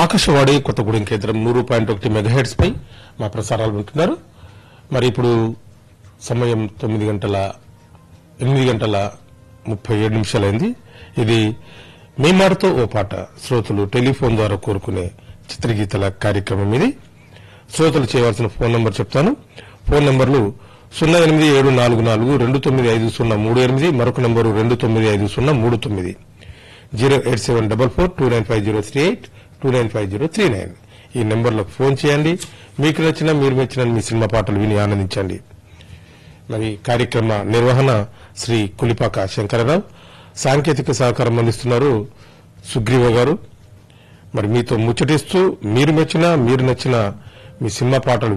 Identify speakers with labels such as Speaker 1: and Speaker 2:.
Speaker 1: ఆకాశవాణి కొత్తగూడెం కేంద్రం నూరు పాయింట్ ఒకటి మెగాహెడ్స్ పై మా ప్రసారాలు వింటున్నారు మరి ఇప్పుడు సమయం తొమ్మిది గంటల ఎనిమిది గంటల ముప్పై ఏడు నిమిషాలైంది ఇది మీ మాటతో ఓ పాట శ్రోతలు టెలిఫోన్ ద్వారా కోరుకునే చిత్రగీతల కార్యక్రమం ఇది శ్రోతలు చేయవలసిన ఫోన్ నంబర్ చెప్తాను ఫోన్ నంబర్లు సున్నా ఎనిమిది ఏడు నాలుగు నాలుగు రెండు తొమ్మిది ఐదు సున్నా మూడు ఎనిమిది మరొక నంబరు రెండు తొమ్మిది ఐదు సున్నా మూడు తొమ్మిది zero eight seven double four two nine five zero three eight two nine five zero three nine ఈ నెంబర్లకు ఫోన్ చేయండి మీకు నచ్చిన మీరు మెచ్చిన మీ సినిమా పాటలు విని ఆనందించండి మరి కార్యక్రమ నిర్వహణ శ్రీ కులిపాక శంకరరావు సాంకేతిక సహకారం అందిస్తున్నారు సుగ్రీవ గారు మరి మీతో ముచ్చటిస్తూ మీరు మెచ్చిన మీరు నచ్చిన మీ సినిమా పాటలు